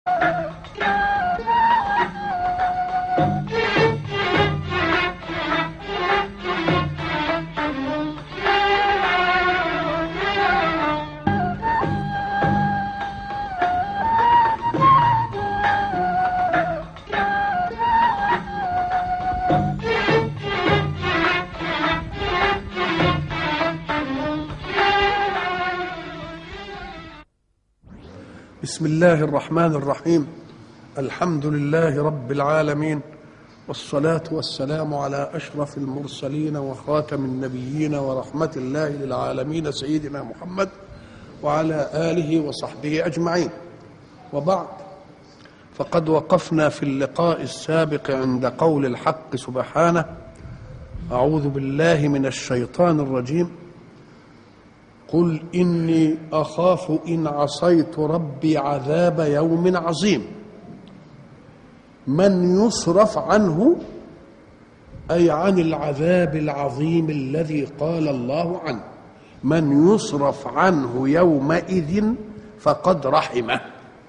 بسم الله الرحمن الرحيم الحمد لله رب العالمين والصلاة والسلام على أشرف المرسلين وخاتم النبيين ورحمة الله للعالمين سيدنا محمد وعلى آله وصحبه أجمعين وبعد فقد وقفنا في اللقاء السابق عند قول الحق سبحانه أعوذ بالله من الشيطان الرجيم قل إني أخاف إن عصيت ربي عذاب يوم عظيم من يصرف عنه أي عن العذاب العظيم الذي قال الله عنه من يصرف عنه يومئذ فقد رحمه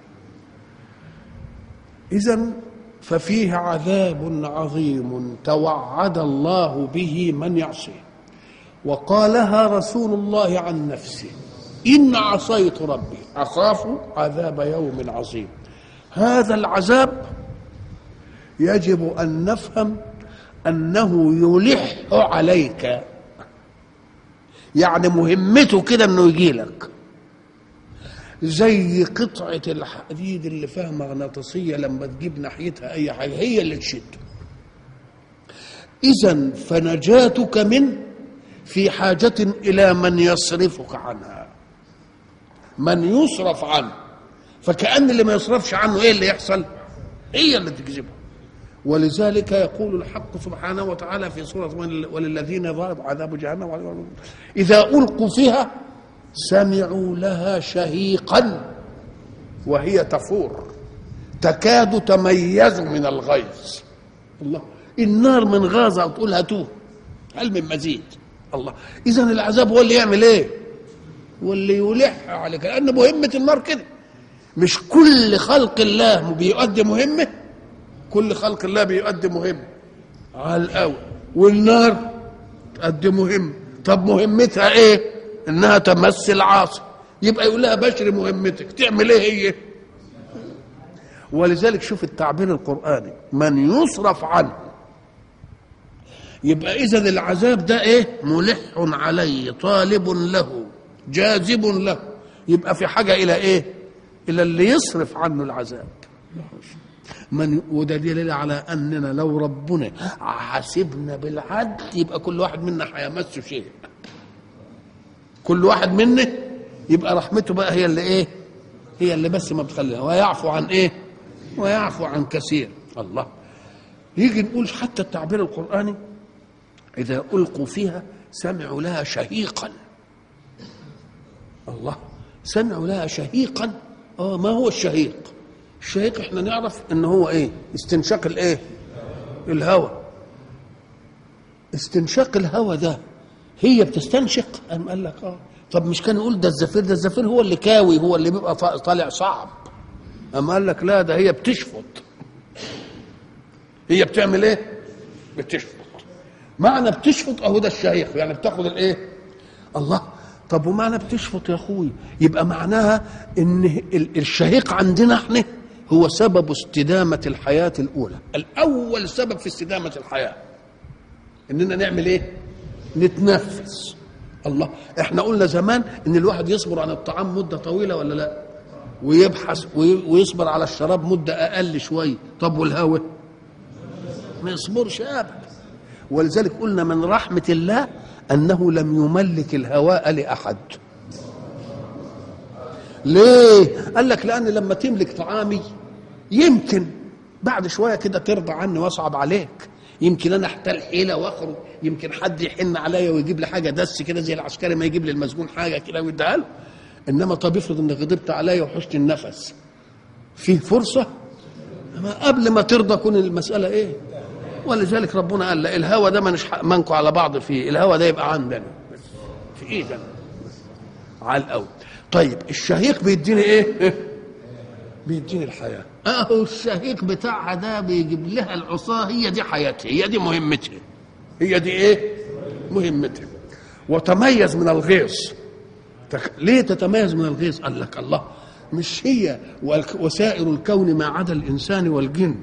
إذا ففيه عذاب عظيم توعد الله به من يعصيه وقالها رسول الله عن نفسه إن عصيت ربي أخاف عذاب يوم عظيم هذا العذاب يجب أن نفهم أنه يلح عليك يعني مهمته كده أنه يجي لك زي قطعة الحديد اللي فيها مغناطيسية لما تجيب ناحيتها أي حاجة هي اللي تشد إذا فنجاتك منه في حاجة إلى من يصرفك عنها من يصرف عنه فكأن اللي ما يصرفش عنه إيه اللي يحصل هي اللي تجذبه ولذلك يقول الحق سبحانه وتعالى في سورة وللذين ضرب عذاب جهنم إذا ألقوا فيها سمعوا لها شهيقا وهي تفور تكاد تميز من الغيظ الله النار من غازة وتقول هاتوه هل من مزيد الله اذا العذاب هو اللي يعمل ايه واللي يلح عليك لان مهمه النار كده مش كل خلق الله بيؤدي مهمه كل خلق الله بيؤدي مهمه على الاول والنار تؤدي مهمه طب مهمتها ايه انها تمثل عاصي يبقى يقول لها بشري مهمتك تعمل ايه هي ولذلك شوف التعبير القراني من يصرف عنه يبقى اذا العذاب ده ايه ملح عليه طالب له جاذب له يبقى في حاجه الى ايه الى اللي يصرف عنه العذاب من وده دليل على اننا لو ربنا حاسبنا بالعدل يبقى كل واحد منا هيمس شيء كل واحد منا يبقى رحمته بقى هي اللي ايه هي اللي بس ما بتخليها ويعفو عن ايه ويعفو عن كثير الله يجي نقول حتى التعبير القراني إذا ألقوا فيها سمعوا لها شهيقا الله سمعوا لها شهيقا اه ما هو الشهيق الشهيق احنا نعرف ان هو ايه استنشاق الايه الهواء استنشاق الهواء ده هي بتستنشق أم قال لك اه طب مش كان يقول ده الزفير ده الزفير هو اللي كاوي هو اللي بيبقى طالع صعب أم قال لك لا ده هي بتشفط هي بتعمل ايه بتشفط معنى بتشفط اهو ده الشهيق يعني بتاخد الايه الله طب ومعنى بتشفط يا اخوي يبقى معناها ان الشهيق عندنا احنا هو سبب استدامة الحياة الأولى الأول سبب في استدامة الحياة إننا نعمل إيه نتنفس الله احنا قلنا زمان ان الواحد يصبر عن الطعام مدة طويلة ولا لا ويبحث ويصبر على الشراب مدة أقل شوية طب والهواء ما يصبرش أبدا ولذلك قلنا من رحمة الله أنه لم يملك الهواء لأحد ليه؟ قال لك لأن لما تملك طعامي يمكن بعد شوية كده ترضى عني وأصعب عليك يمكن أنا أحتال حيلة وأخرج يمكن حد يحن عليا ويجيب لي حاجة دس كده زي العسكري ما يجيب لي المسجون حاجة كده ويديها له إنما طب افرض إنك غضبت عليا وحشت النفس فيه فرصة أما قبل ما ترضى كون المسألة إيه؟ ولذلك ربنا قال لا الهوى ده مش منكم على بعض فيه الهوى ده يبقى عندنا في ايدنا على الاول طيب الشهيق بيديني ايه بيديني الحياه اهو الشهيق بتاعها ده بيجيب لها العصاه هي دي حياتها هي دي مهمتها هي دي ايه مهمتها وتميز من الغيظ تخ... ليه تتميز من الغيظ قال لك الله مش هي والك- وسائر الكون ما عدا الانسان والجن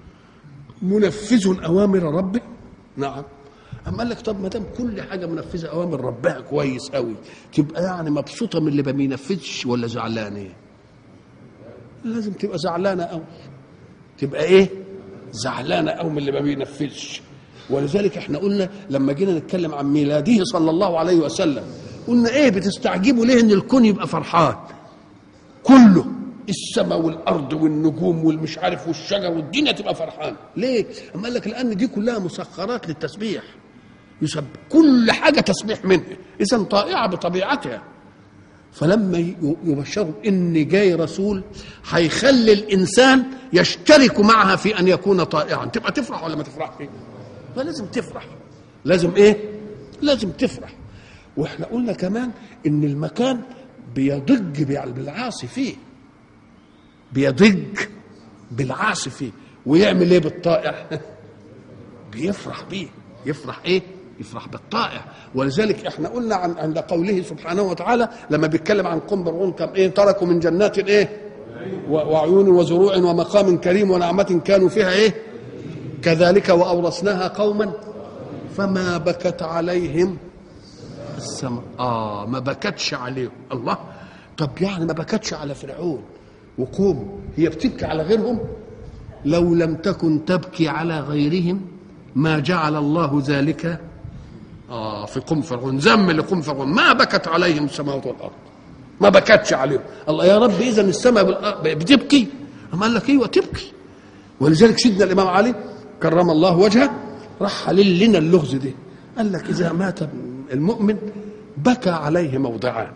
منفذ اوامر ربه نعم أما قال لك طب ما دام كل حاجه منفذه اوامر ربها كويس قوي تبقى يعني مبسوطه من اللي ما بينفذش ولا زعلانه لازم تبقى زعلانه قوي تبقى ايه زعلانه قوي من اللي ما بينفذش ولذلك احنا قلنا لما جينا نتكلم عن ميلاده صلى الله عليه وسلم قلنا ايه بتستعجبوا ليه ان الكون يبقى فرحان كله السماء والارض والنجوم والمش عارف والشجر والدنيا تبقى فرحان ليه اما قال لك لان دي كلها مسخرات للتسبيح يسب كل حاجه تسبيح منها اذا طائعه بطبيعتها فلما ي- يبشروا ان جاي رسول هيخلي الانسان يشترك معها في ان يكون طائعا تبقى تفرح ولا ما تفرحش فلازم تفرح لازم ايه لازم تفرح واحنا قلنا كمان ان المكان بيضج بالعاصي فيه بيضج بالعاصي فيه ويعمل ايه بالطائع بيفرح بيه يفرح ايه يفرح بالطائع ولذلك احنا قلنا عن عند قوله سبحانه وتعالى لما بيتكلم عن قوم فرعون كم ايه تركوا من جنات ايه و- وعيون وزروع ومقام كريم ونعمة كانوا فيها ايه كذلك وأورثناها قوما فما بكت عليهم السماء اه ما بكتش عليهم الله طب يعني ما بكتش على فرعون وقوم هي بتبكي على غيرهم لو لم تكن تبكي على غيرهم ما جعل الله ذلك اه في قوم فرعون ذم لقوم فرعون ما بكت عليهم السماوات والارض ما بكتش عليهم الله يا رب اذا السماء والأرض بتبكي أما قال لك ايوه تبكي ولذلك سيدنا الامام علي كرم الله وجهه راح حلل لنا اللغز ده قال لك اذا مات المؤمن بكى عليه موضعان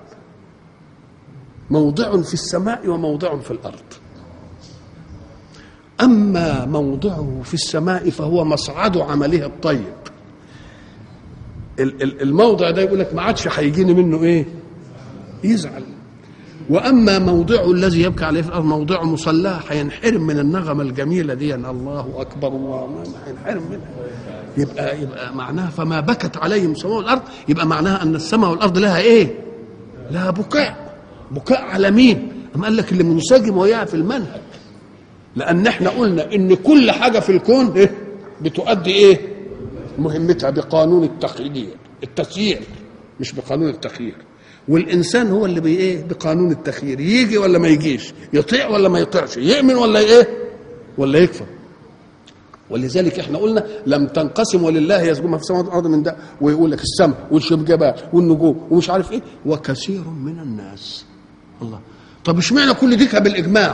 موضع في السماء وموضع في الارض اما موضعه في السماء فهو مصعد عمله الطيب ال- ال- الموضع ده يقول لك ما عادش هيجيني منه ايه يزعل واما موضعه الذي يبكي عليه في الارض موضع مصلاه هينحرم من النغمه الجميله دي أن الله اكبر الله ما هينحرم منها يبقى يبقى معناها فما بكت عليهم السماء والارض يبقى معناها ان السماء والارض لها ايه؟ لها بكاء بكاء على مين؟ أم قال لك اللي منسجم وياه في المنهج لان احنا قلنا ان كل حاجه في الكون إيه؟ بتؤدي ايه؟ مهمتها بقانون التخيير التسيير مش بقانون التخيير والانسان هو اللي بي ايه بقانون التخيير يجي ولا ما يجيش يطيع ولا ما يطيعش يؤمن ولا ايه ولا يكفر ولذلك احنا قلنا لم تنقسم ولله يسجد ما في السماوات والارض من ده ويقول لك السماء والجبال والنجوم ومش عارف ايه وكثير من الناس الله طب اشمعنى كل ديكها بالاجماع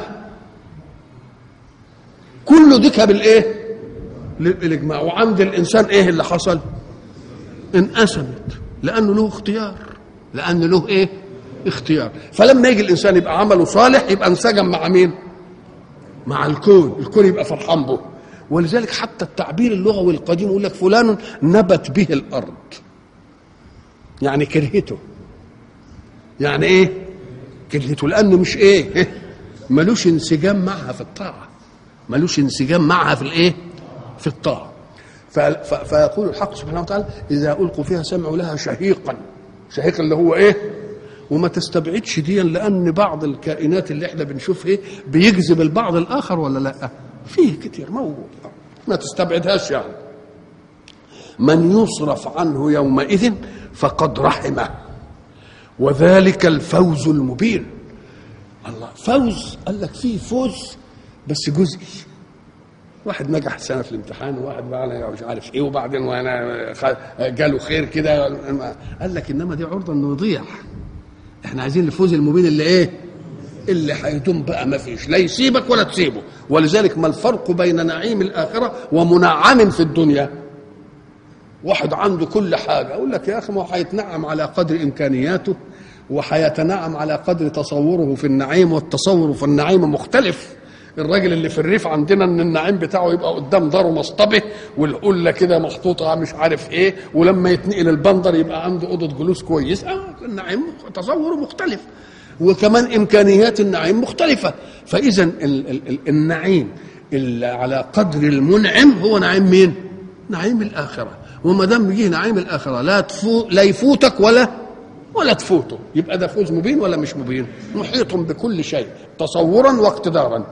كله ديكها بالايه بالاجماع وعند الانسان ايه اللي حصل انقسمت لانه له اختيار لان له ايه اختيار فلما يجي الانسان يبقى عمله صالح يبقى انسجم مع مين مع الكون الكون يبقى فرحان به ولذلك حتى التعبير اللغوي القديم يقول لك فلان نبت به الارض يعني كرهته يعني ايه كرهته لانه مش ايه ملوش انسجام معها في الطاعه ملوش انسجام معها في الايه في الطاعه ف- ف- فيقول الحق سبحانه وتعالى اذا القوا فيها سمعوا لها شهيقا شهيق اللي هو ايه وما تستبعدش دي لان بعض الكائنات اللي احنا بنشوفها ايه بيجذب البعض الاخر ولا لا فيه كتير موجود ما تستبعدهاش يعني من يصرف عنه يومئذ فقد رحمه وذلك الفوز المبين الله فوز قال لك فيه فوز بس جزئي واحد نجح سنه في الامتحان وواحد بقى مش عارف ايه وبعدين وانا خ- جاله خير كده قال لك انما دي عرضه انه يضيع احنا عايزين الفوز المبين اللي ايه اللي هيدوم بقى ما فيش لا يسيبك ولا تسيبه ولذلك ما الفرق بين نعيم الاخره ومنعم في الدنيا واحد عنده كل حاجه اقول لك يا اخي ما هو هيتنعم على قدر امكانياته وهيتنعم على قدر تصوره في النعيم والتصور في النعيم مختلف الراجل اللي في الريف عندنا ان النعيم بتاعه يبقى قدام داره مصطبه والقله كده محطوطه مش عارف ايه ولما يتنقل البندر يبقى عنده اوضه جلوس كويس اه النعيم تصوره مختلف وكمان امكانيات النعيم مختلفه فاذا ال- ال- ال- النعيم اللي على قدر المنعم هو نعيم مين نعيم الاخره وما دام يجي نعيم الاخره لا تفو لا يفوتك ولا ولا تفوته يبقى ده فوز مبين ولا مش مبين محيط بكل شيء تصورا واقتدارا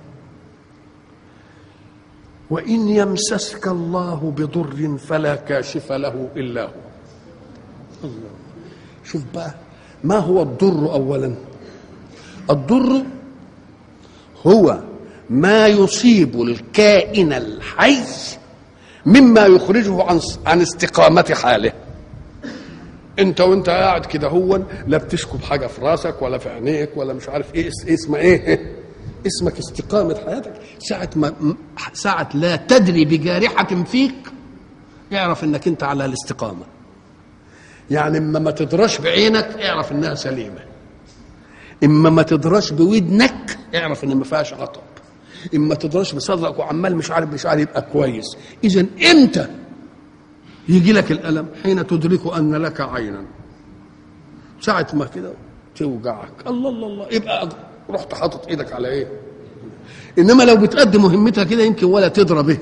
وإن يمسسك الله بضر فلا كاشف له إلا هو الله شوف بقى ما هو الضر أولا الضر هو ما يصيب الكائن الحي مما يخرجه عن عن استقامة حاله انت وانت قاعد كده هو لا بتشكب حاجه في راسك ولا في عينيك ولا مش عارف ايه اس- اسمها ايه اسمك استقامه حياتك ساعه ما م- ساعه لا تدري بجارحه فيك اعرف انك انت على الاستقامه يعني اما ما تدرش بعينك اعرف انها سليمه اما ما تدرش بودنك اعرف ان ما فيهاش عطب اما تدرش بصدرك وعمال مش عارف مش عارف يبقى كويس اذا امتى يجي لك الألم حين تدرك أن لك عينا ساعة ما كده توجعك الله الله الله يبقى رحت حاطط ايدك على ايه انما لو بتقدم مهمتها كده يمكن ولا تدرى به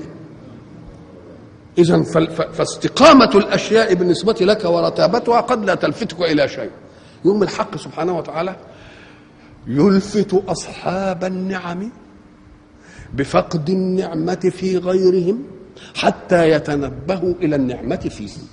اذا فال- ف- فاستقامة الاشياء بالنسبة لك ورتابتها قد لا تلفتك الى شيء يوم الحق سبحانه وتعالى يلفت اصحاب النعم بفقد النعمة في غيرهم حتى يتنبهوا إلى النعمة فيهم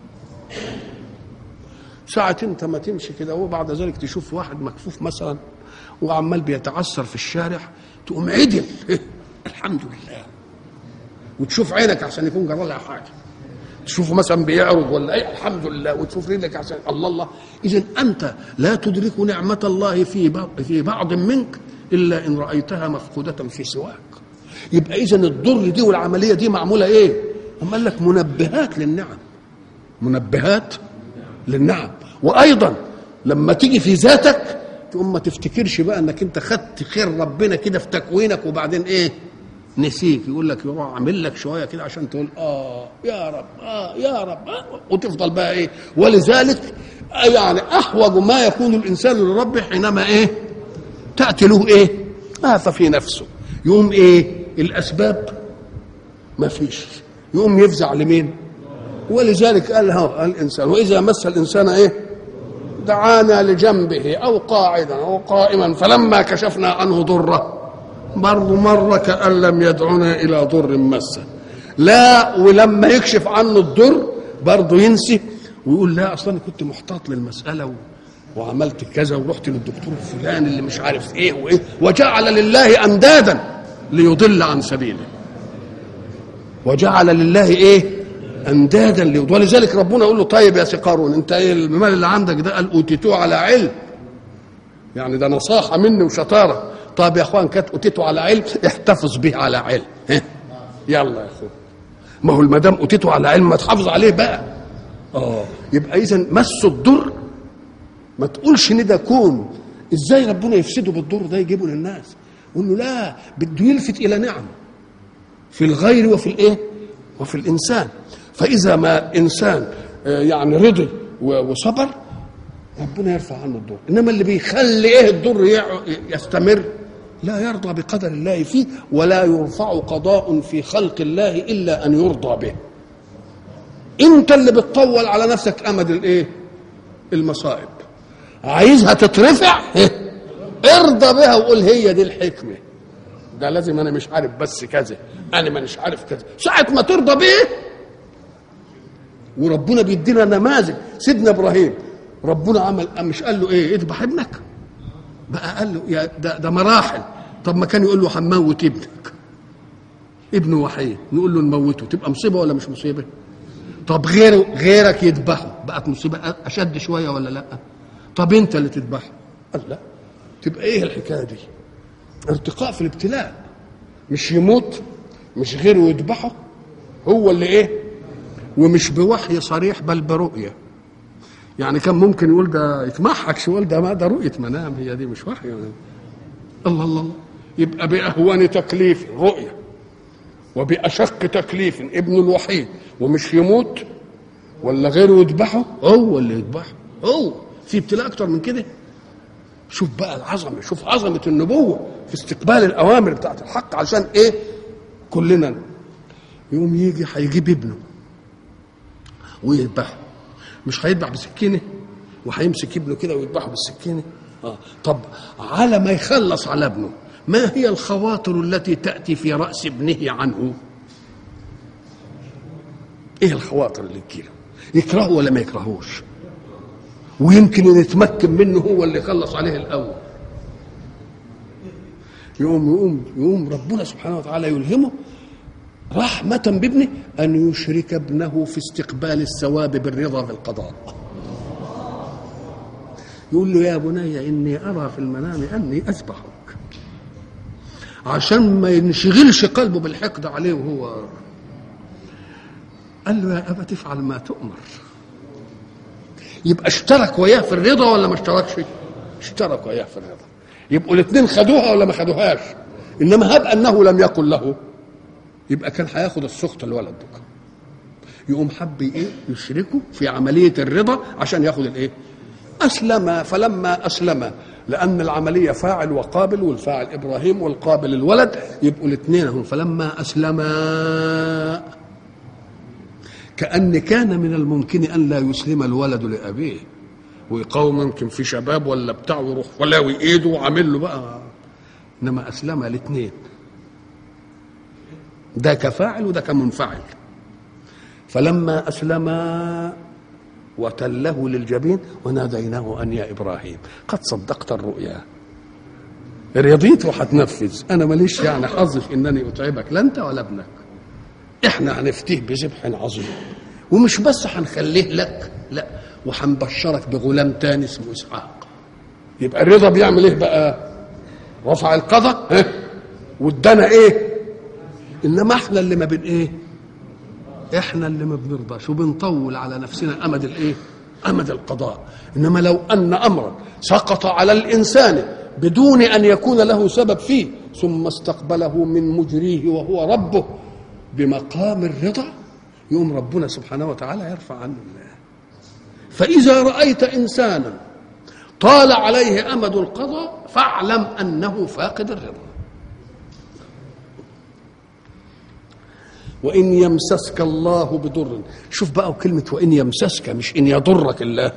ساعة انت ما تمشي كده وبعد ذلك تشوف واحد مكفوف مثلا وعمال بيتعثر في الشارع تقوم عدل الحمد لله وتشوف عينك عشان يكون جرى لها حاجه تشوفه مثلا بيعرض ولا ايه الحمد لله وتشوف رجلك عشان الله الله اذا انت لا تدرك نعمه الله في بعض في بعض منك الا ان رايتها مفقوده في سواك يبقى اذا الضر دي والعمليه دي معموله ايه؟ هم قال لك منبهات للنعم منبهات للنعم وايضا لما تيجي في ذاتك تقوم ما تفتكرش بقى انك انت خدت خير ربنا كده في تكوينك وبعدين ايه نسيك يقول لك يروح عامل لك شويه كده عشان تقول اه يا رب اه يا رب آه وتفضل بقى ايه ولذلك آه يعني احوج ما يكون الانسان لربه حينما ايه تاتي له ايه آفة في نفسه يقوم ايه الاسباب ما فيش يقوم يفزع لمين ولذلك قال ها الانسان واذا مس الانسان ايه دعانا لجنبه او قاعدا او قائما فلما كشفنا عنه ضره برضه مره كان لم يدعنا الى ضر مسه لا ولما يكشف عنه الضر برضه ينسي ويقول لا اصلا أنا كنت محتاط للمساله و... وعملت كذا ورحت للدكتور فلان اللي مش عارف ايه وايه وجعل لله اندادا ليضل عن سبيله وجعل لله ايه اندادا ليضل ولذلك ربنا يقول له طيب يا سقارون انت ايه المال اللي عندك ده قال اوتيتوه على علم يعني ده نصاحه مني وشطاره طيب يا اخوان كانت اوتيته على علم احتفظ به على علم ها؟ يلا يا اخوان ما هو ما دام اوتيته على علم ما تحافظ عليه بقى اه يبقى اذا مس الضر ما تقولش ان ده كون ازاي ربنا يفسده بالضر ده يجيبه للناس قول له لا بده يلفت الى نعم في الغير وفي الايه وفي الانسان فاذا ما انسان آه، يعني رضي و- وصبر ربنا يرفع عنه الضر انما اللي بيخلي ايه الضر يع- يستمر لا يرضى بقدر الله فيه ولا يرفع قضاء في خلق الله الا ان يرضى به انت اللي بتطول على نفسك امد الايه المصائب عايزها تترفع إيه؟ ارضى بها وقول هي دي الحكمه ده لازم انا مش عارف بس كذا انا مانيش عارف كذا ساعه ما ترضى بيه وربنا بيدينا نماذج سيدنا ابراهيم ربنا عمل مش قال له ايه اذبح ابنك بقى قال له يا ده, ده مراحل طب ما كان يقول له هنموت ابنك ابنه وحيد نقول له نموته تبقى مصيبه ولا مش مصيبه طب غيره غيرك يذبحه بقت مصيبه اشد شويه ولا لا طب انت اللي تذبحه قال لا تبقى ايه الحكايه دي ارتقاء في الابتلاء مش يموت مش غيره يذبحه هو اللي ايه ومش بوحي صريح بل برؤيه يعني كان ممكن يقول ده يتمحك شو يقول ده ما ده رؤيه منام هي دي مش وحي يعني. الله الله الله يبقى باهون تكليف رؤيه وباشق تكليف ابن الوحيد ومش يموت ولا غيره يذبحه هو اللي يذبحه هو في ابتلاء اكتر من كده شوف بقى العظمه شوف عظمه النبوه في استقبال الاوامر بتاعت الحق عشان ايه كلنا يقوم يجي هيجيب ابنه ويذبحه مش هيذبح بسكينه وهيمسك ابنه كده ويذبحه بالسكينه اه طب على ما يخلص على ابنه ما هي الخواطر التي تاتي في راس ابنه عنه ايه الخواطر اللي تجيله يكرهه ولا ما يكرهوش ويمكن ان يتمكن منه هو اللي يخلص عليه الاول يقوم يقوم يقوم ربنا سبحانه وتعالى يلهمه رحمة بابنه أن يشرك ابنه في استقبال الثواب بالرضا بالقضاء يقول له يا بني إني أرى في المنام أني أذبحك عشان ما ينشغلش قلبه بالحقد عليه وهو قال له يا أبا تفعل ما تؤمر يبقى اشترك وياه في الرضا ولا ما اشتركش اشترك وياه في الرضا يبقوا الاثنين خدوها ولا ما خدوهاش انما هب انه لم يقل له يبقى كان هياخد السخط الولد ده يقوم حب ايه يشركه في عمليه الرضا عشان ياخد الايه اسلم فلما اسلم لان العمليه فاعل وقابل والفاعل ابراهيم والقابل الولد يبقوا الاثنين هم فلما اسلما كأن كان من الممكن أن لا يسلم الولد لأبيه ويقاوم يمكن في شباب ولا بتاع ويروح ولاوي ايده وعامل له بقى انما اسلم الاثنين ده كفاعل وده كمنفعل فلما اسلما وتله للجبين وناديناه ان يا ابراهيم قد صدقت الرؤيا رضيت وهتنفذ انا ماليش يعني حظ في انني اتعبك لا انت ولا ابنك احنا هنفتيه بذبح عظيم ومش بس هنخليه لك لا وهنبشرك بغلام تاني اسمه اسحاق يبقى الرضا بيعمل ايه بقى رفع القضاء ها وادانا ايه انما احنا اللي ما بن ايه احنا اللي ما بنرضاش وبنطول على نفسنا امد الايه امد القضاء انما لو ان امرا سقط على الانسان بدون ان يكون له سبب فيه ثم استقبله من مجريه وهو ربه بمقام الرضا يقوم ربنا سبحانه وتعالى يرفع عنه الله فإذا رأيت إنسانا طال عليه أمد القضاء فاعلم أنه فاقد الرضا وإن يمسسك الله بضر شوف بقى كلمة وإن يمسسك مش إن يضرك الله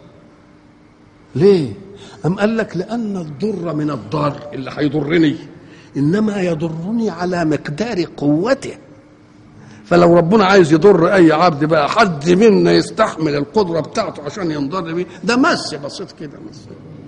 ليه أم قال لك لأن الضر من الضار اللي هيضرني إنما يضرني على مقدار قوته فلو ربنا عايز يضر اي عبد بقى حد منا يستحمل القدره بتاعته عشان ينضر بيه ده مس بسيط كده مس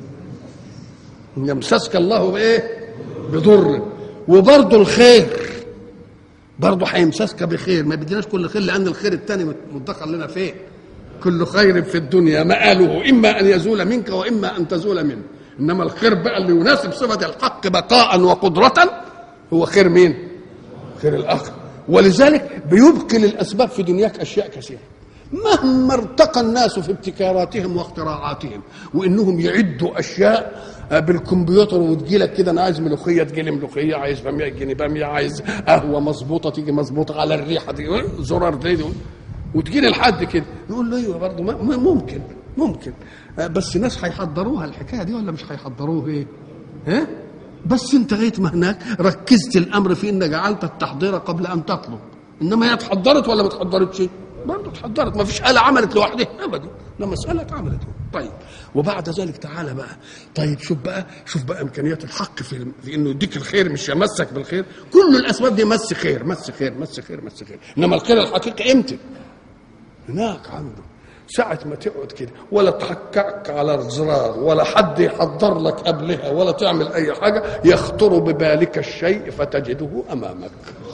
يمسسك الله بايه بضر وبرضه الخير برضه هيمسسك بخير ما بديناش كل خير لان الخير الثاني مدخر لنا فين كل خير في الدنيا مآله إما أن يزول منك وإما أن تزول منه إنما الخير بقى اللي يناسب صفة الحق بقاء وقدرة هو خير مين؟ خير الآخر ولذلك بيبقي للاسباب في دنياك اشياء كثيره مهما ارتقى الناس في ابتكاراتهم واختراعاتهم وانهم يعدوا اشياء بالكمبيوتر وتجي لك كده انا عايز ملوخيه تجي لي ملوخيه عايز باميه تجيني باميه عايز قهوه مظبوطه تيجي مظبوطه على الريحه دي زرار دي وتجيني لحد كده نقول له ايوه برضه ممكن ممكن بس ناس هيحضروها الحكايه دي ولا مش هيحضروها ايه؟ ها؟ بس انت لغايه ما هناك ركزت الامر في ان جعلت التحضير قبل ان تطلب انما هي اتحضرت ولا ما اتحضرتش؟ برضه اتحضرت ما فيش آلة عملت لوحدها ابدا لا مسألة اتعملت طيب وبعد ذلك تعالى بقى طيب شوف بقى شوف بقى امكانيات الحق في, في انه يديك الخير مش يمسك بالخير كل الاسباب دي مس خير مس خير مس خير مس خير انما الخير الحقيقي امتى؟ هناك عنده ساعة ما تقعد كده ولا تحكعك على الزرار ولا حد يحضر لك قبلها ولا تعمل أي حاجة يخطر ببالك الشيء فتجده أمامك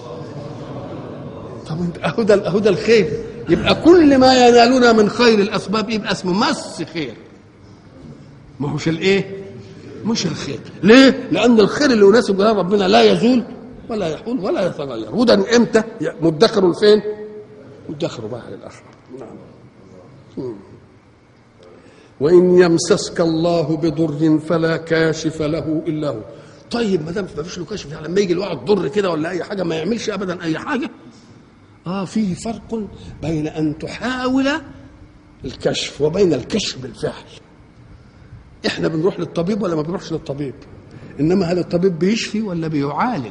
طب انت اهو ده اهو ده الخير يبقى كل ما ينالنا من خير الاسباب يبقى اسمه مس خير ما هوش الايه مش الخير ليه لان الخير اللي يناسب له ربنا لا يزول ولا يحول ولا يتغير وده امتى مدخر فين مدخر بقى للاخره نعم وإن يمسسك الله بضر فلا كاشف له إلا هو طيب ما دام ما فيش له كاشف يعني لما يجي الواحد ضر كده ولا أي حاجة ما يعملش أبدا أي حاجة آه في فرق بين أن تحاول الكشف وبين الكشف بالفعل احنا بنروح للطبيب ولا ما بنروحش للطبيب انما هل الطبيب بيشفي ولا بيعالج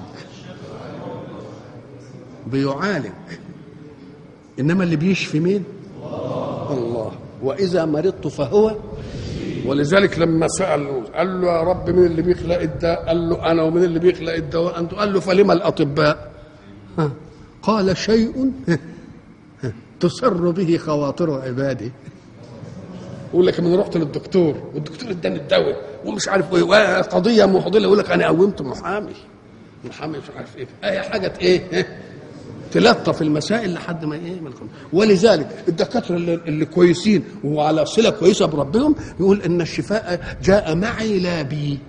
بيعالج انما اللي بيشفي مين الله واذا مرضت فهو ولذلك لما سال قال له يا رب مين اللي بيخلق الداء قال له انا ومين اللي بيخلق الدواء انت قال له فلما الاطباء ها. قال شيء تسر به خواطر عبادي يقول لك انا رحت للدكتور والدكتور اداني الدواء ومش عارف ايه قضيه معضله يقول لك انا قومت محامي محامي مش عارف ايه اي حاجه ايه تلطف المسائل لحد ما ايه ما الخم- ولذلك الدكاتره اللي, اللي كويسين وعلى صله كويسه بربهم يقول ان الشفاء جاء معي لا بي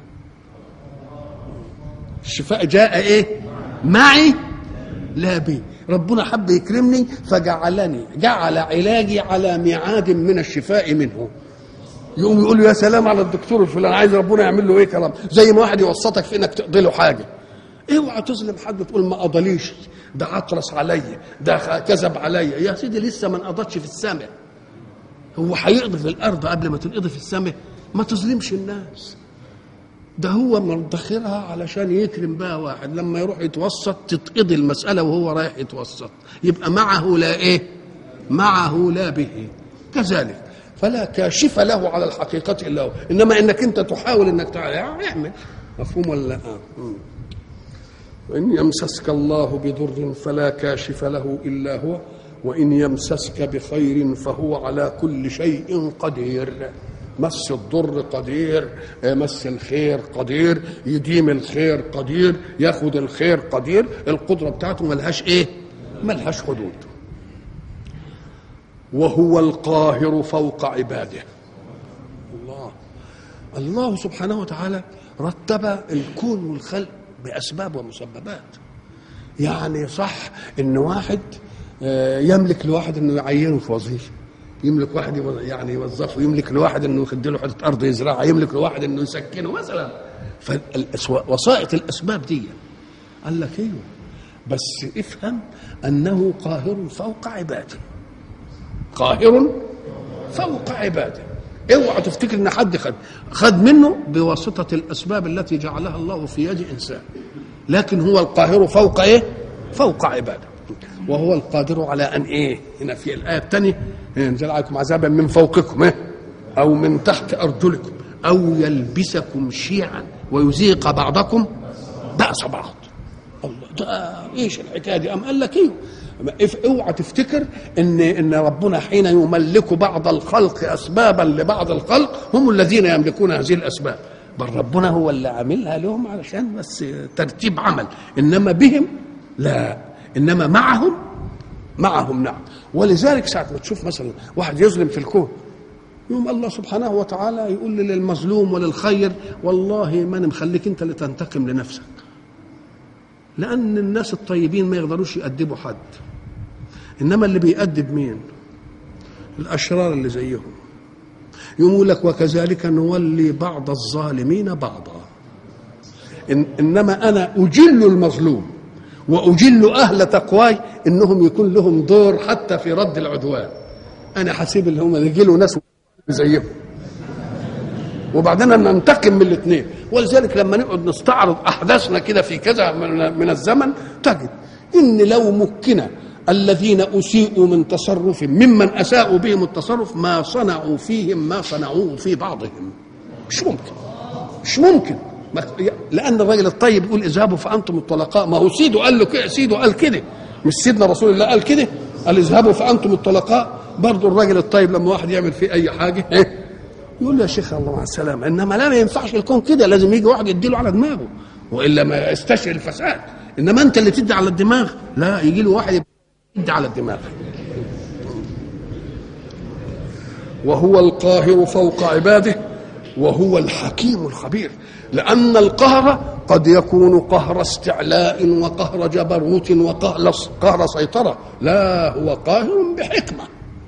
الشفاء جاء ايه معي لا بي ربنا حب يكرمني فجعلني جعل علاجي على ميعاد من الشفاء منه يقوم يقول له يا سلام على الدكتور الفلاني عايز ربنا يعمل له ايه كلام زي ما واحد يوسطك في انك تقضي له حاجه اوعى تظلم حد تقول ما قضليش ده عطرس عليا ده خ- كذب عليا يا سيدي لسه ما انقضتش في السماء هو هيقضي في الارض قبل ما تنقضي في السماء ما تظلمش الناس ده هو مدخرها علشان يكرم بقى واحد لما يروح يتوسط تتقضي المسألة وهو رايح يتوسط يبقى معه لا إيه معه لا به كذلك فلا كاشف له على الحقيقة إلا هو إنما إنك أنت تحاول إنك تعالى اعمل مفهوم ولا لا آه. مم. وإن يمسسك الله بضر فلا كاشف له إلا هو وإن يمسسك بخير فهو على كل شيء قدير مس الضر قدير آه، مس الخير قدير يديم الخير قدير ياخد الخير قدير القدرة بتاعته ملهاش ايه ملهاش حدود وهو القاهر فوق عباده الله الله سبحانه وتعالى رتب الكون والخلق بأسباب ومسببات يعني صح ان واحد آه، يملك لواحد انه يعينه في وظيفه يملك واحد يو- يعني يوظفه يملك لواحد انه يخد له حته ارض يزرعها يملك لواحد انه يسكنه مثلا فوسائط الاسباب دي قال لك ايوه بس افهم انه قاهر فوق عباده قاهر فوق عباده اوعى تفتكر ان حد خد خد منه بواسطه الاسباب التي جعلها الله في يد انسان لكن هو القاهر فوق ايه فوق عباده وهو القادر على ان ايه هنا في الايه الثانيه ينزل عليكم عذابا من فوقكم إيه؟ او من تحت ارجلكم او يلبسكم شيعا ويذيق بعضكم باس بعض الله ده ايش الحكايه دي ام قال لك ايه إف- اوعى تفتكر ان ان ربنا حين يملك بعض الخلق اسبابا لبعض الخلق هم الذين يملكون هذه الاسباب بل ربنا هو اللي عاملها لهم علشان بس ترتيب عمل انما بهم لا انما معهم معهم نعم ولذلك ساعه ما تشوف مثلا واحد يظلم في الكون يوم الله سبحانه وتعالى يقول للمظلوم وللخير والله ما أنا مخليك انت اللي تنتقم لنفسك لان الناس الطيبين ما يقدروش يأدبوا حد انما اللي بيأدب مين الاشرار اللي زيهم يقول لك وكذلك نولي بعض الظالمين بعضا إن انما انا اجل المظلوم واجل اهل تقواي انهم يكون لهم دور حتى في رد العدوان انا حسيب اللي هم يجي له ناس زيهم وبعدين ننتقم من الاثنين ولذلك لما نقعد نستعرض احداثنا كده في كذا من, من الزمن تجد ان لو مكن الذين اسيئوا من تصرف ممن اساءوا بهم التصرف ما صنعوا فيهم ما صنعوه في بعضهم مش ممكن مش ممكن ما- لان الراجل الطيب يقول اذهبوا فانتم الطلقاء ما هو سيده قال له كده سيده قال كده مش سيدنا رسول الله قال كده قال اذهبوا فانتم الطلقاء برضه الراجل الطيب لما واحد يعمل فيه اي حاجه إيه؟ يقول له يا شيخ الله مع السلامه انما لا ما ينفعش الكون كده لازم يجي واحد يديله على دماغه والا ما يستشعر الفساد انما انت اللي تدي على الدماغ لا يجي له واحد يدي على الدماغ وهو القاهر فوق عباده وهو الحكيم الخبير لأن القهر قد يكون قهر استعلاء وقهر جبروت وقهر قهر سيطرة لا هو قاهر بحكمة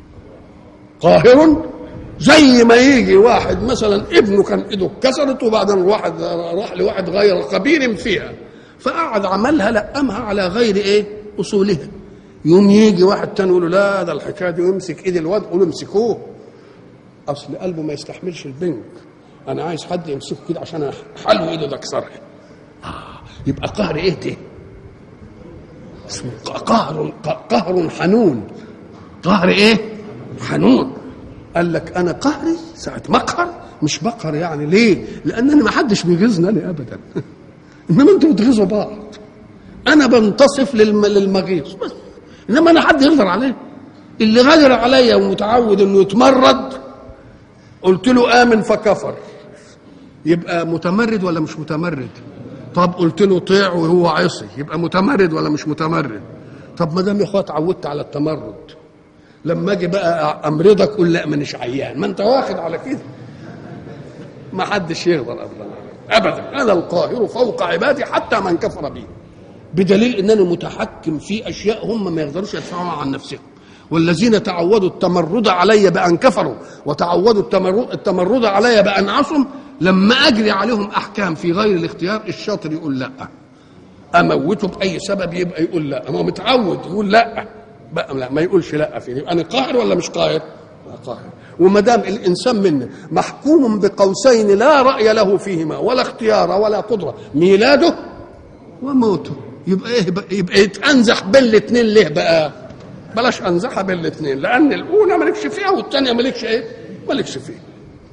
قاهر زي ما يجي واحد مثلا ابنه كان ايده اتكسرت وبعدين واحد راح لواحد غير خبير فيها فقعد عملها لقمها على غير ايه اصولها يوم يجي واحد تاني يقول له لا ده الحكايه دي يمسك ايد الواد قول له امسكوه اصل قلبه ما يستحملش البنك انا عايز حد يمسكه كده عشان حلو ايده ده اكسرها آه. يبقى قهر ايه ده اسمه قهر قهر حنون قهر ايه حنون قال لك انا قهري ساعه مقهر مش بقهر يعني ليه لانني ما حدش بيغيظني انا ابدا انما انتوا بتغيظوا بعض انا بنتصف للم... للمغيظ بس انما انا حد يغدر عليه اللي غدر عليا ومتعود انه يتمرد قلت له امن فكفر يبقى متمرد ولا مش متمرد طب قلت له طيع وهو عصي يبقى متمرد ولا مش متمرد طب ما دام يا اخويا اتعودت على التمرد لما اجي بقى امرضك قول لا مانيش عيان ما انت واخد على كده ما حدش يقدر ابدا ابدا انا القاهر فوق عبادي حتى من كفر بي بدليل انني متحكم في اشياء هم ما يقدروش يدفعوها عن نفسهم والذين تعودوا التمرد علي بان كفروا وتعودوا التمرد, التمرد علي بان عصم لما اجري عليهم احكام في غير الاختيار الشاطر يقول لا اموته باي سبب يبقى يقول لا ما هو متعود يقول لا بقى لا ما يقولش لا في دي انا قاهر ولا مش قاهر قاهر وما دام الانسان منا محكوم بقوسين لا راي له فيهما ولا اختيار ولا قدره ميلاده وموته يبقى ايه بقى يبقى يتانزح بين الاثنين ليه بقى بلاش انزحها بين الاثنين لان الاولى مالكش فيها والثانيه مالكش ايه مالكش فيها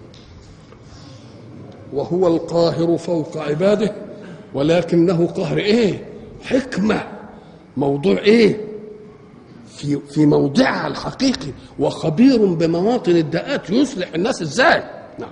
وهو القاهر فوق عباده ولكنه قهر ايه حكمه موضوع ايه في في موضعها الحقيقي وخبير بمواطن الداءات يصلح الناس ازاي نعم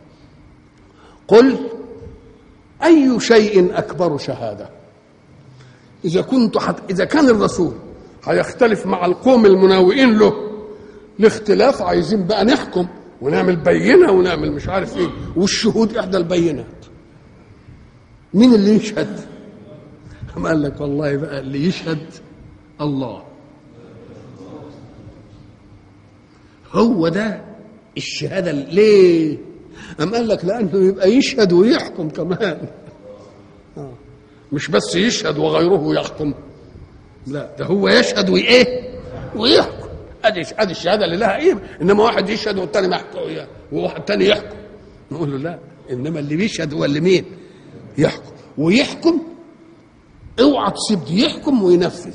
قل اي شيء اكبر شهاده اذا كنت حت... اذا كان الرسول هيختلف مع القوم المناوئين له الاختلاف عايزين بقى نحكم ونعمل بينه ونعمل مش عارف ايه والشهود احدى البينات مين اللي يشهد أم قال لك والله بقى اللي يشهد الله هو ده الشهادة ليه أم قال لك لأنه يبقى يشهد ويحكم كمان آه. مش بس يشهد وغيره يحكم لا ده هو يشهد وايه ويحكم ادي ادي الشهاده اللي لها قيمه انما واحد يشهد والتاني ما يحكم وواحد تاني يحكم نقول له لا انما اللي بيشهد هو اللي مين يحكم ويحكم اوعى تسيب دي يحكم وينفذ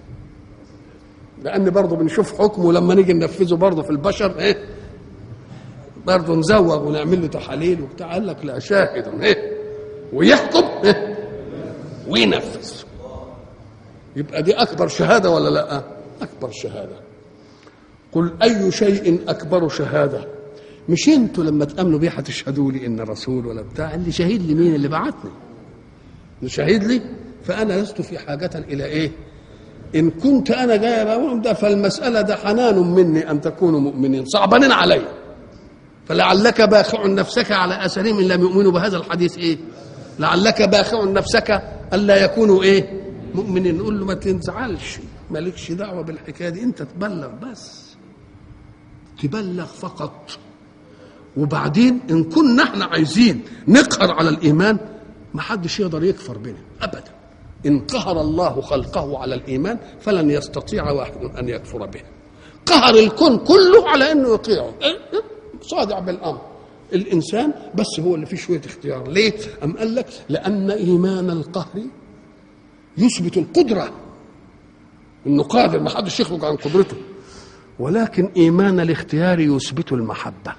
لان برضه بنشوف حكمه لما نيجي ننفذه برضه في البشر ايه برضه نزوغ ونعمل له تحاليل وبتاع قال لك لا شاهد ايه ويحكم إيه؟ وينفذ يبقى دي اكبر شهاده ولا لا اكبر شهاده قل اي شيء اكبر شهاده مش انتوا لما تامنوا بيه هتشهدوا لي ان رسول ولا بتاع اللي شهيد لي مين اللي بعتني اللي شهيد لي فانا لست في حاجه الى ايه ان كنت انا جاي بقول ده فالمساله ده حنان مني ان تكونوا مؤمنين صعبانين علي فلعلك باخع نفسك على اثرهم ان لم يؤمنوا بهذا الحديث ايه لعلك باخع نفسك الا يكونوا ايه مؤمنين نقول له ما تنزعلش مالكش دعوه بالحكايه دي انت تبلغ بس تبلغ فقط وبعدين ان كنا احنا عايزين نقهر على الايمان ما حدش يقدر يكفر بنا ابدا ان قهر الله خلقه على الايمان فلن يستطيع واحد ان يكفر به قهر الكون كله على انه يطيعه صادع بالامر الانسان بس هو اللي فيه شويه اختيار ليه ام قال لك لان ايمان القهر يثبت القدره انه قادر ما حدش يخرج عن قدرته ولكن ايمان الاختيار يثبت المحبه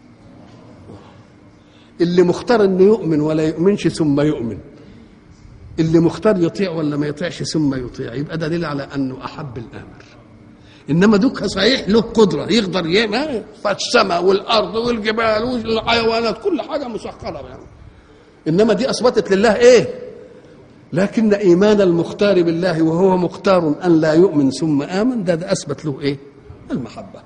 اللي مختار انه يؤمن ولا يؤمنش ثم يؤمن اللي مختار يطيع ولا ما يطيعش ثم يطيع يبقى ده دليل على انه احب الامر انما دوك صحيح له قدره يقدر يعمل فالسماء والارض والجبال والحيوانات كل حاجه مسخره يعني انما دي اثبتت لله ايه لكن ايمان المختار بالله وهو مختار ان لا يؤمن ثم امن ده, ده اثبت له ايه المحبه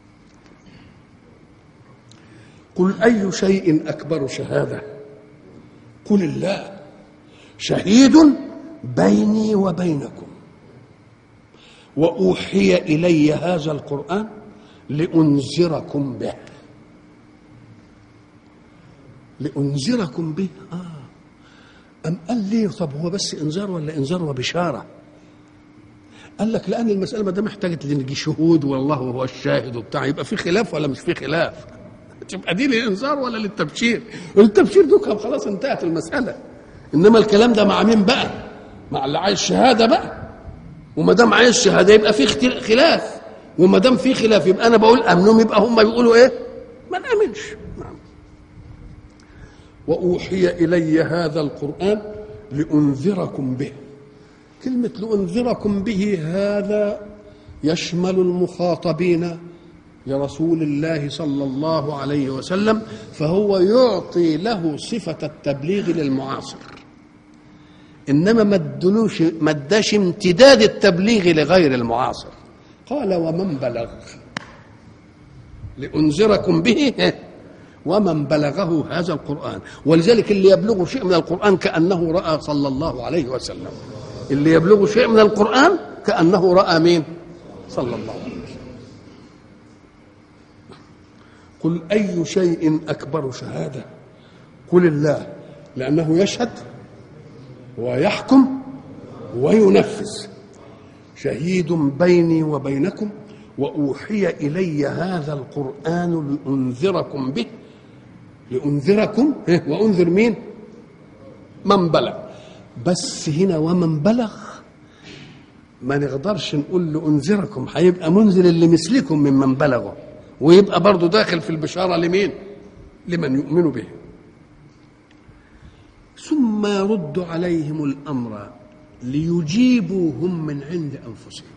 قل اي شيء اكبر شهاده قل الله شهيد بيني وبينكم واوحي الي هذا القران لانذركم به لانذركم به اه أم قال ليه طب هو بس انذار ولا انذار وبشاره قال لك لان المساله ما دام احتاجت لنجي شهود والله هو الشاهد وبتاع يبقى في خلاف ولا مش في خلاف تبقى دي للانذار ولا للتبشير التبشير دوك خلاص انتهت المساله انما الكلام ده مع مين بقى مع اللي عايز شهاده بقى وما دام عايز شهاده يبقى في اختل- خلاف وما دام في خلاف يبقى انا بقول امنهم يبقى هم بيقولوا ايه ما نامنش نعم. واوحي الي هذا القران لانذركم به كلمه لانذركم به هذا يشمل المخاطبين لرسول الله صلى الله عليه وسلم فهو يعطي له صفه التبليغ للمعاصر انما ما ادلوش ما اداش امتداد التبليغ لغير المعاصر قال ومن بلغ لانذركم به ومن بلغه هذا القران ولذلك اللي يبلغه شيء من القران كانه راى صلى الله عليه وسلم اللي يبلغه شيء من القران كانه راى مين صلى الله عليه وسلم قل اي شيء اكبر شهاده قل الله لانه يشهد ويحكم وينفذ شهيد بيني وبينكم واوحي الي هذا القران لانذركم به لانذركم إيه؟ وانذر مين من بلغ بس هنا ومن بلغ ما نقدرش نقول له انذركم هيبقى منذر اللي مثلكم ممن بلغوا ويبقى برضه داخل في البشاره لمين لمن يؤمن به ثم يرد عليهم الامر ليجيبوا هم من عند انفسهم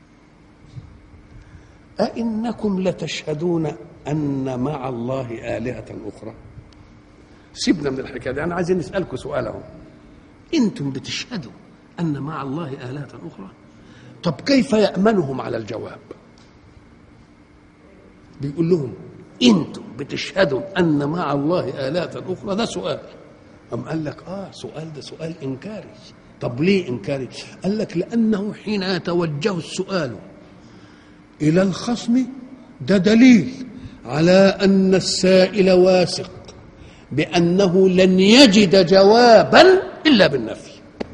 أئنكم لتشهدون أن مع الله آلهة أخرى سيبنا من الحكاية دي أنا عايزين نسألكم سؤال أهو أنتم بتشهدوا أن مع الله آلهة أخرى طب كيف يأمنهم على الجواب بيقول لهم أنتم بتشهدوا أن مع الله آلهة أخرى ده سؤال أم قال لك آه سؤال ده سؤال إنكاري طب ليه إنكاري قال لك لأنه حين يتوجه السؤال إلى الخصم ده دليل على أن السائل واثق بأنه لن يجد جوابا إلا بالنفي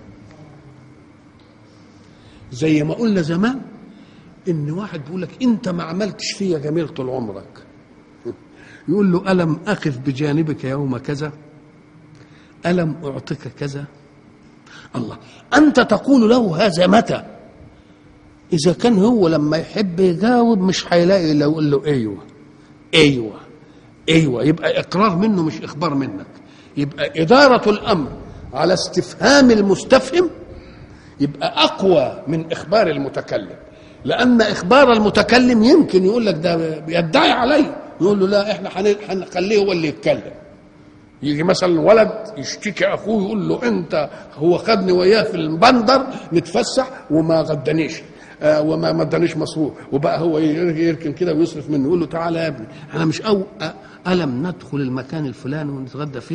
زي ما قلنا زمان إن واحد بيقول لك أنت ما عملتش فيا جميل طول عمرك يقول له ألم أقف بجانبك يوم كذا ألم أعطك كذا الله أنت تقول له هذا متى إذا كان هو لما يحب يجاوب مش هيلاقي إلا يقول له أيوه أيوه أيوه يبقى إقرار منه مش إخبار منك يبقى إدارة الأمر على استفهام المستفهم يبقى أقوى من إخبار المتكلم لأن إخبار المتكلم يمكن يقول لك ده بيدعي علي يقول له لا إحنا هنخليه هو اللي يتكلم يجي مثلا ولد يشتكي اخوه يقول له انت هو خدني وياه في البندر نتفسح وما غدانيش آه وما ما ادانيش مصروف وبقى هو يركن كده ويصرف منه يقول له تعالى يا ابني انا مش أو الم ندخل المكان الفلاني ونتغدى فيه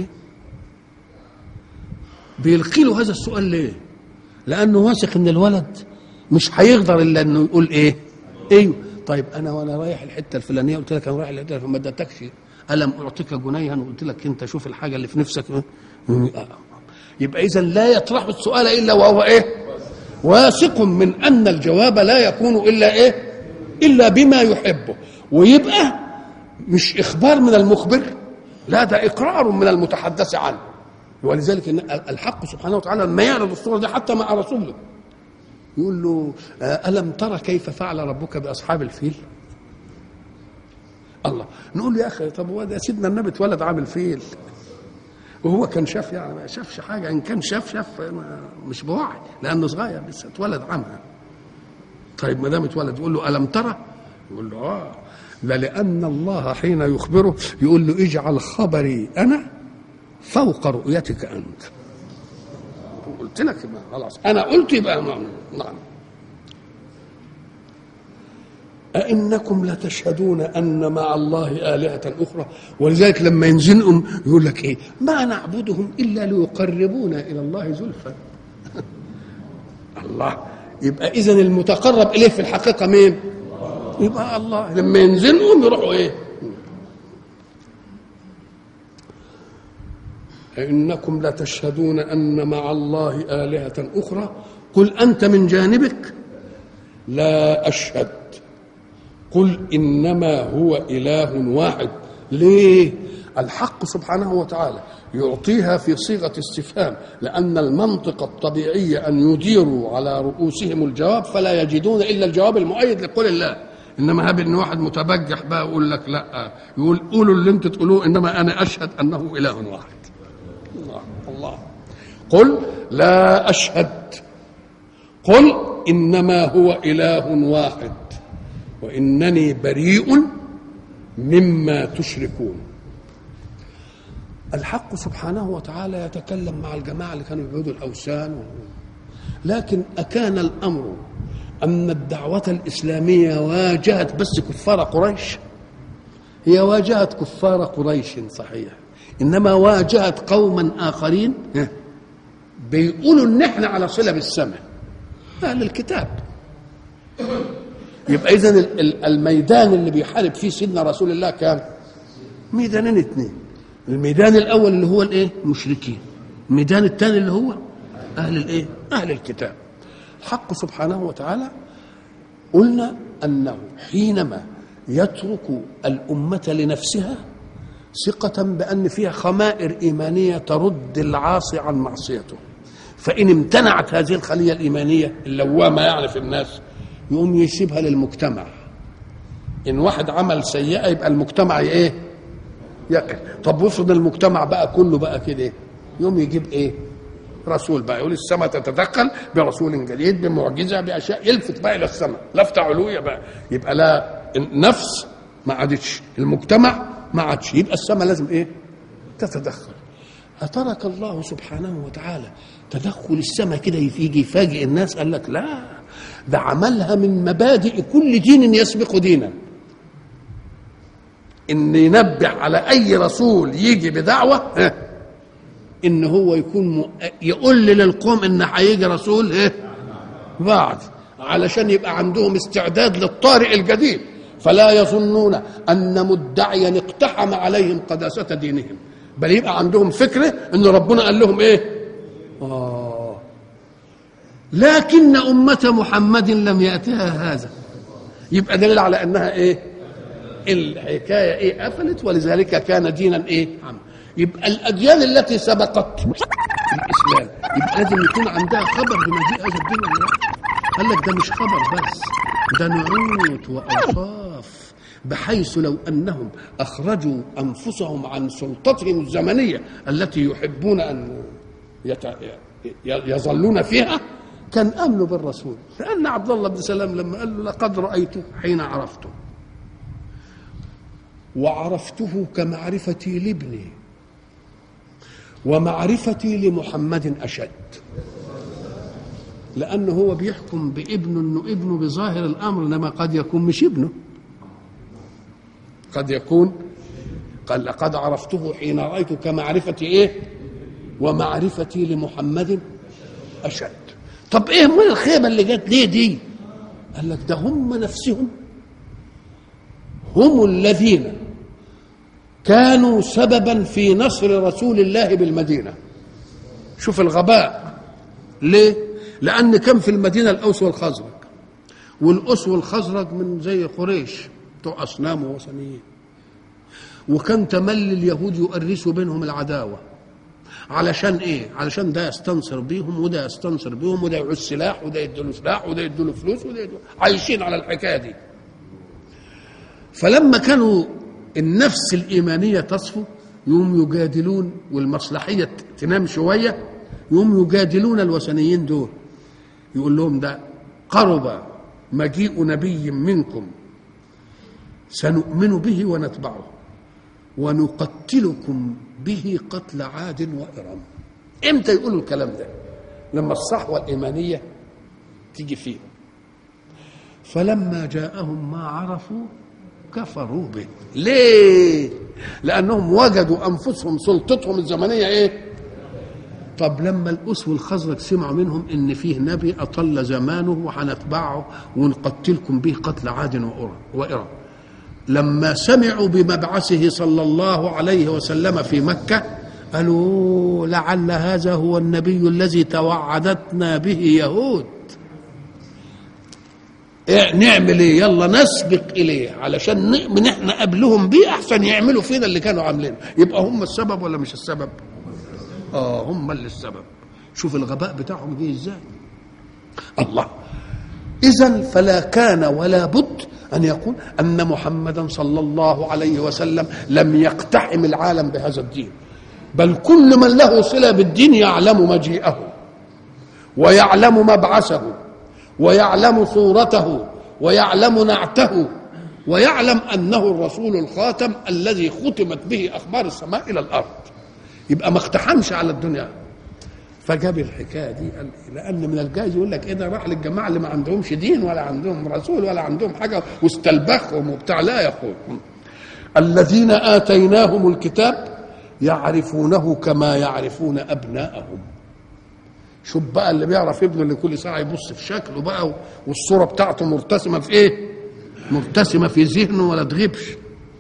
بيلقي له هذا السؤال ليه لانه واثق ان الولد مش هيقدر الا انه يقول ايه ايوه طيب انا وانا رايح الحته الفلانيه قلت لك انا رايح الحته فما ادتكش ألم أعطيك جنيها وقلت لك أنت شوف الحاجة اللي في نفسك يبقى إذا لا يطرح السؤال إلا وهو إيه واثق من أن الجواب لا يكون إلا إيه إلا بما يحبه ويبقى مش إخبار من المخبر لا ده إقرار من المتحدث عنه ولذلك إن الحق سبحانه وتعالى لما يعرض الصورة دي حتى مع رسوله يقول له ألم ترى كيف فعل ربك بأصحاب الفيل الله نقول له يا اخي طب هو ده سيدنا النبي اتولد عامل فيل وهو كان شاف يعني ما شافش حاجه ان كان شاف شاف مش بوعي لانه صغير لسه اتولد عامها طيب ما دام اتولد يقول له الم ترى؟ يقول له اه لا لان الله حين يخبره يقول له اجعل خبري انا فوق رؤيتك انت قلت لك خلاص انا قلت يبقى نعم أئنكم لتشهدون أن مع الله آلهة أخرى ولذلك لما ينزلهم يقول لك إيه ما نعبدهم إلا ليقربونا إلى الله زلفى الله يبقى إذا المتقرب إليه في الحقيقة مين يبقى الله لما ينزلهم يروحوا إيه أئنكم لتشهدون أن مع الله آلهة أخرى قل أنت من جانبك لا أشهد قل انما هو اله واحد ليه الحق سبحانه وتعالى يعطيها في صيغة استفهام لأن المنطق الطبيعي أن يديروا على رؤوسهم الجواب فلا يجدون إلا الجواب المؤيد لقول الله إنما هاب إن واحد متبجح بقى يقول لك لا يقول قولوا اللي أنت تقولوه إنما أنا أشهد أنه إله واحد الله الله قل لا أشهد قل إنما هو إله واحد وإنني بريء مما تشركون الحق سبحانه وتعالى يتكلم مع الجماعة اللي كانوا يعبدوا الأوثان و... لكن أكان الأمر أن الدعوة الإسلامية واجهت بس كفار قريش هي واجهت كفار قريش صحيح إنما واجهت قوما آخرين بيقولوا إن إحنا على صلة بالسماء أهل الكتاب يبقى إذا الميدان اللي بيحارب فيه سيدنا رسول الله كان ميدانين اثنين الميدان الاول اللي هو الايه المشركين الميدان الثاني اللي هو اهل الايه اهل الكتاب الحق سبحانه وتعالى قلنا انه حينما يترك الامه لنفسها ثقة بأن فيها خمائر إيمانية ترد العاصي عن معصيته فإن امتنعت هذه الخلية الإيمانية اللوامة يعني في الناس يقوم يسيبها للمجتمع إن واحد عمل سيئة يبقى المجتمع إيه يقف طب وافرض المجتمع بقى كله بقى كده إيه؟ يوم يجيب ايه رسول بقى يقول السماء تتدخل برسول جديد بمعجزه باشياء يلفت بقى الى السماء لفت علويه بقى يبقى لا النفس ما عادتش المجتمع ما عادش يبقى السماء لازم ايه تتدخل أترك الله سبحانه وتعالى تدخل السماء كده يجي يفاجئ الناس قال لك لا ده عملها من مبادئ كل دين يسبق دينا ان ينبه على اي رسول يجي بدعوه ان هو يكون م... يقول للقوم ان هيجي رسول ايه بعد علشان يبقى عندهم استعداد للطارئ الجديد فلا يظنون ان مدعيا اقتحم عليهم قداسه دينهم بل يبقى عندهم فكره ان ربنا قال لهم ايه آه لكن أمة محمد لم يأتها هذا يبقى دليل على أنها إيه الحكاية إيه قفلت ولذلك كان دينا إيه عم. يبقى الأديان التي سبقت الإسلام يبقى لازم يكون عندها خبر بمجيء هذا الدين ولا لا؟ قال لك ده مش خبر بس ده نعوت وأوصاف بحيث لو انهم اخرجوا انفسهم عن سلطتهم الزمنيه التي يحبون ان يت... يظلون فيها كان امنوا بالرسول لان عبد الله بن سلام لما قال له لقد رايته حين عرفته وعرفته كمعرفتي لابني ومعرفتي لمحمد اشد لانه هو بيحكم بابنه انه ابنه بظاهر الامر انما قد يكون مش ابنه قد يكون قال لقد عرفته حين رأيت كمعرفتي ايه ومعرفتي لمحمد أشد طب ايه من الخيبة اللي جت ليه دي قال لك ده هم نفسهم هم الذين كانوا سببا في نصر رسول الله بالمدينة شوف الغباء ليه لأن كان في المدينة الأوس والخزرج والأوس والخزرج من زي قريش بتوع اصنام ووثنيين وكان تملي اليهود يؤرسوا بينهم العداوه علشان ايه؟ علشان ده يستنصر بيهم وده يستنصر بيهم وده يعوز سلاح وده يديله سلاح وده يديله فلوس وده يديله عايشين على الحكايه دي. فلما كانوا النفس الايمانيه تصفو يوم يجادلون والمصلحيه تنام شويه يوم يجادلون الوثنيين دول يقول لهم ده قرب مجيء نبي منكم سنؤمن به ونتبعه ونقتلكم به قتل عاد وإرم امتى يقولوا الكلام ده لما الصحوة الإيمانية تيجي فيهم فلما جاءهم ما عرفوا كفروا به ليه لأنهم وجدوا أنفسهم سلطتهم الزمنية إيه طب لما الأس والخزرج سمعوا منهم إن فيه نبي أطل زمانه وهنتبعه ونقتلكم به قتل عاد وإرم لما سمعوا بمبعثه صلى الله عليه وسلم في مكة قالوا لعل هذا هو النبي الذي توعدتنا به يهود إيه نعمل ايه يلا نسبق اليه علشان نؤمن احنا قبلهم بيه احسن يعملوا فينا اللي كانوا عاملينه يبقى هم السبب ولا مش السبب اه هم اللي السبب شوف الغباء بتاعهم جه ازاي الله اذا فلا كان ولا بد ان يقول ان محمدا صلى الله عليه وسلم لم يقتحم العالم بهذا الدين بل كل من له صله بالدين يعلم مجيئه ويعلم مبعثه ويعلم صورته ويعلم نعته ويعلم انه الرسول الخاتم الذي ختمت به اخبار السماء الى الارض يبقى ما اقتحمش على الدنيا فجاب الحكايه دي قال لان من الجائز يقول لك ايه ده راح للجماعه اللي ما عندهمش دين ولا عندهم رسول ولا عندهم حاجه واستلبخهم وبتاع لا يقول الذين اتيناهم الكتاب يعرفونه كما يعرفون ابناءهم شوف بقى اللي بيعرف ابنه اللي كل ساعه يبص في شكله بقى والصوره بتاعته مرتسمه في ايه؟ مرتسمه في ذهنه ولا تغيبش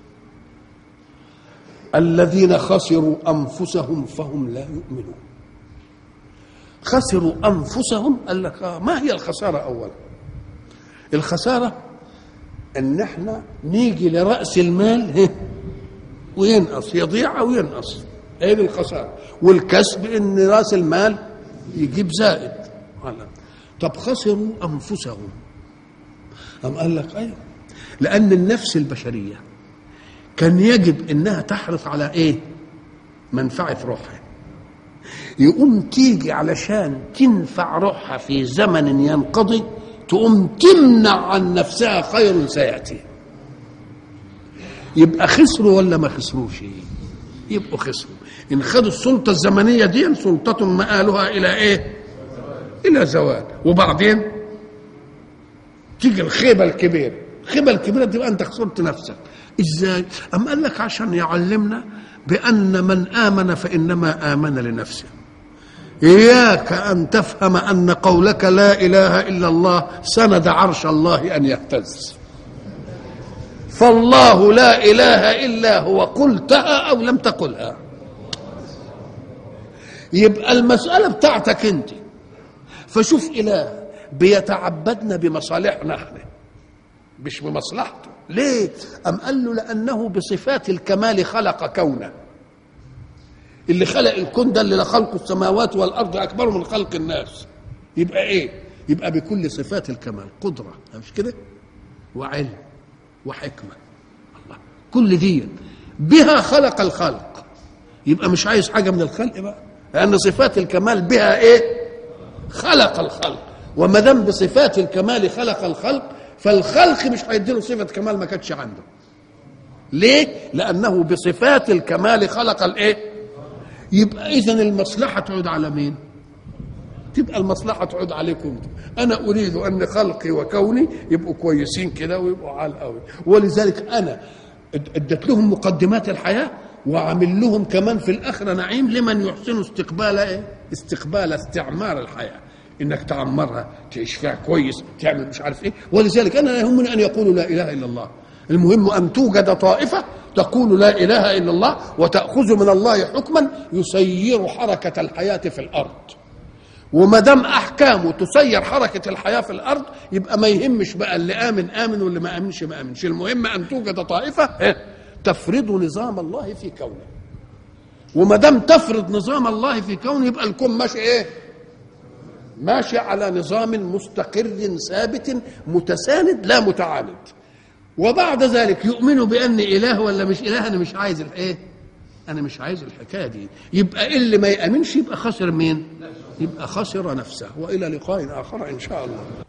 الذين خسروا انفسهم فهم لا يؤمنون خسروا انفسهم قال لك آه ما هي الخساره اولا الخساره ان احنا نيجي لراس المال وينقص يضيع او ينقص هي دي الخساره والكسب ان راس المال يجيب زائد طب خسروا انفسهم أم قال لك ايوه لان النفس البشريه كان يجب انها تحرص على ايه منفعه روحها يقوم تيجي علشان تنفع روحها في زمن ينقضي تقوم تمنع عن نفسها خير سياتي يبقى خسروا ولا ما خسروش يبقوا خسروا ان خدوا السلطه الزمنيه دي سلطه مآلها الى ايه الى زوال وبعدين تيجي الخيبه الكبيره الخيبه الكبيره تبقى انت خسرت نفسك ازاي ام قال لك عشان يعلمنا بان من امن فانما امن لنفسه اياك ان تفهم ان قولك لا اله الا الله سند عرش الله ان يهتز فالله لا اله الا هو قلتها او لم تقلها يبقى المساله بتاعتك انت فشوف اله بيتعبدنا بمصالحنا احنا مش بمصلحته ليه ام قال له لانه بصفات الكمال خلق كونه اللي خلق الكون ده اللي خلق السماوات والارض اكبر من خلق الناس يبقى ايه يبقى بكل صفات الكمال قدره مش كده وعلم وحكمه الله كل دي بها خلق الخلق يبقى مش عايز حاجه من الخلق بقى لان صفات الكمال بها ايه خلق الخلق وما دام بصفات الكمال خلق الخلق فالخلق مش هيديله صفه كمال ما كانتش عنده ليه لانه بصفات الكمال خلق الايه يبقى اذا المصلحه تعود على مين تبقى المصلحه تعود عليكم انا اريد ان خلقي وكوني يبقوا كويسين كده ويبقوا عال قوي ولذلك انا اديت لهم مقدمات الحياه وعامل لهم كمان في الاخره نعيم لمن يحسن استقبال ايه استقبال استعمار الحياه انك تعمرها تعيش فيها كويس تعمل مش عارف ايه ولذلك انا لا يهمني ان يقولوا لا اله الا الله المهم ان توجد طائفه تقول لا اله الا الله وتاخذ من الله حكما يسير حركه الحياه في الارض وما دام احكامه تسير حركه الحياه في الارض يبقى ما يهمش بقى اللي امن امن واللي ما امنش ما امنش المهم ان توجد طائفه تفرض نظام الله في كونه وما دام تفرض نظام الله في كونه يبقى الكون ماشي ايه ماشي على نظام مستقر ثابت متساند لا متعاند وبعد ذلك يؤمنوا بان اله ولا مش اله انا مش عايز الايه انا مش عايز الحكايه دي يبقى اللي ما يامنش يبقى خسر مين يبقى خسر نفسه والى لقاء اخر ان شاء الله